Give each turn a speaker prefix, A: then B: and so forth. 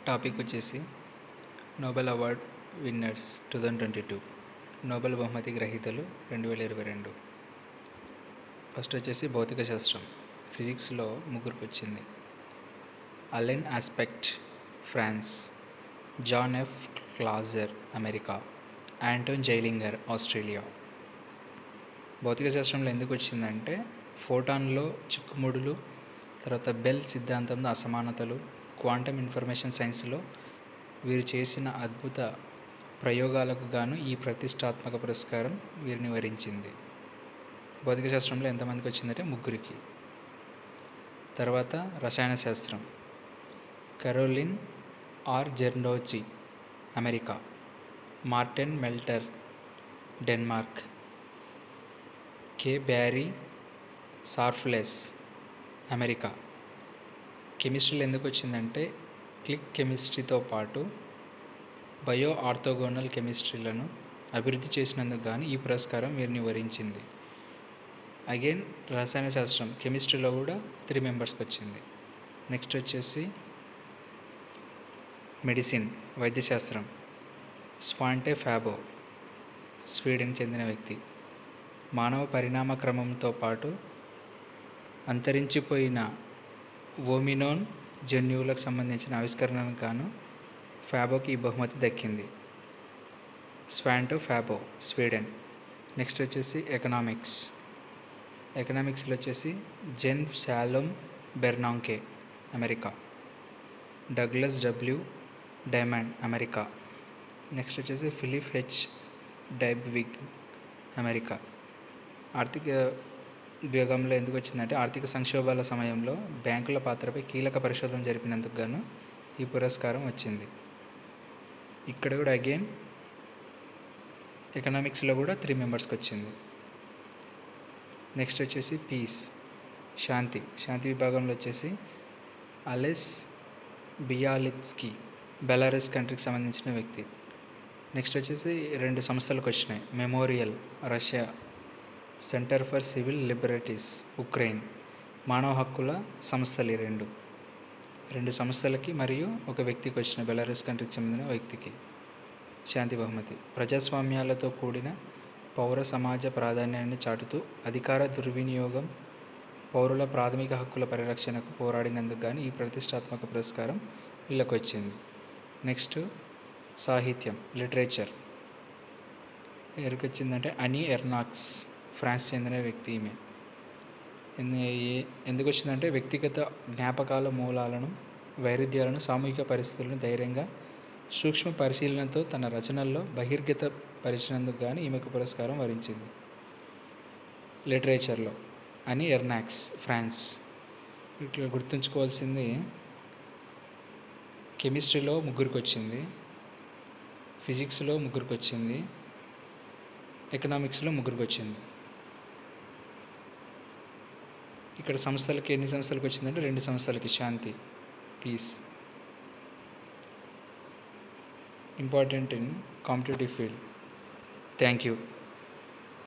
A: topic వచ్చేసి Nobel award winners two thousand twenty two Nobel బహుమతి గ్రహీతలు రెండు వేల ఇరవై రెండు ఫస్ట్ వచ్చేసి భౌతిక శాస్త్రం ఫిజిక్స్లో ముగ్గురికి వచ్చింది Alain Aspect France John F Clauser America Anton Zeilinger Australia భౌతిక శాస్త్రంలో ఎందుకు వచ్చిందంటే ఫోటాన్లో చిక్కుముడులు తర్వాత బెల్ సిద్ధాంతంలో అసమానతలు క్వాంటమ్ ఇన్ఫర్మేషన్ సైన్స్లో వీరు చేసిన అద్భుత ప్రయోగాలకు గాను ఈ ప్రతిష్టాత్మక పురస్కారం వీరిని వరించింది భౌతిక శాస్త్రంలో ఎంతమందికి వచ్చిందంటే ముగ్గురికి తర్వాత రసాయన శాస్త్రం కరోలిన్ ఆర్ జెర్నోచి America Morten Meldal Denmark K Barry Sharpless America కెమిస్ట్రీలో ఎందుకు వచ్చిందంటే క్లిక్ కెమిస్ట్రీతో పాటు బయో ఆర్థోగోనల్ కెమిస్ట్రీలను అభివృద్ధి చేసినందుకు గాను ఈ పురస్కారం వీరిని వరించింది అగైన్ రసాయన శాస్త్రం కెమిస్ట్రీలో కూడా త్రీ మెంబర్స్కి వచ్చింది నెక్స్ట్ వచ్చేసి మెడిసిన్ వైద్యశాస్త్రం స్వాంటే ఫ్యాబో స్వీడన్ చెందిన వ్యక్తి మానవ పరిణామ క్రమంతో పాటు అంతరించిపోయిన ఓమినోన్ జన్యువులకు సంబంధించిన ఆవిష్కరణకు గాను ఫ్యాబోకి ఈ బహుమతి దక్కింది స్వాంటో ఫ్యాబో స్వీడన్ నెక్స్ట్ వచ్చేసి ఎకనామిక్స్ ఎకనామిక్స్లో వచ్చేసి Ben Shalom Bernanke America Douglas W Diamond America next వచ్చేసి ఫిలిప్ హెచ్ డైబ్విగ్ అమెరికా ఆర్థిక విభాగంలో ఎందుకు వచ్చిందంటే ఆర్థిక సంక్షోభాల సమయంలో బ్యాంకుల పాత్రపై కీలక పరిశోధన జరిపినందుకు గాను ఈ పురస్కారం వచ్చింది ఇక్కడ కూడా అగైన్ ఎకనామిక్స్లో కూడా త్రీ మెంబర్స్కి వచ్చింది నెక్స్ట్ వచ్చేసి పీస్ శాంతి శాంతి విభాగంలో వచ్చేసి అలెస్ బియాలిత్స్కి బెలారస్ కంట్రీకి సంబంధించిన వ్యక్తి నెక్స్ట్ వచ్చేసి రెండు సంస్థలకు వచ్చినాయి Memorial Russia Center for Civil Liberties Ukraine మానవ హక్కుల సంస్థలు ఈ రెండు రెండు సంస్థలకి మరియు ఒక వ్యక్తికి వచ్చిన బెలారస్ కంట్రీకి చెందిన వ్యక్తికి శాంతి బహుమతి ప్రజాస్వామ్యాలతో కూడిన పౌర సమాజ ప్రాధాన్యాన్ని చాటుతూ అధికార దుర్వినియోగం పౌరుల ప్రాథమిక హక్కుల పరిరక్షణకు పోరాడినందుకు కానీ ఈ ప్రతిష్టాత్మక పురస్కారం వీళ్ళకి వచ్చింది నెక్స్ట్ సాహిత్యం లిటరేచర్ ఎవరికి వచ్చిందంటే అని ఎర్నాక్స్ ఫ్రాన్స్ చెందిన వ్యక్తి ఈమె ఎందుకు వచ్చిందంటే వ్యక్తిగత జ్ఞాపకాల మూలాలను వైరుధ్యాలను సామూహిక పరిస్థితులను ధైర్యంగా సూక్ష్మ పరిశీలనతో తన రచనల్లో బహిర్గత పరిచినందుకు గాను ఈమెకు పురస్కారం వరించింది లిటరేచర్లో అని ఎర్నాక్స్ ఫ్రాన్స్ ఇట్లా గుర్తుంచుకోవాల్సింది కెమిస్ట్రీలో ముగ్గురికి వచ్చింది ఫిజిక్స్లో ముగ్గురికి వచ్చింది ఎకనామిక్స్లో ముగ్గురికి వచ్చింది ఇక్కడ సంస్థలకి ఎన్ని సంస్థలకు వచ్చిందంటే రెండు సంస్థలకి శాంతి peace important in competitive field thank you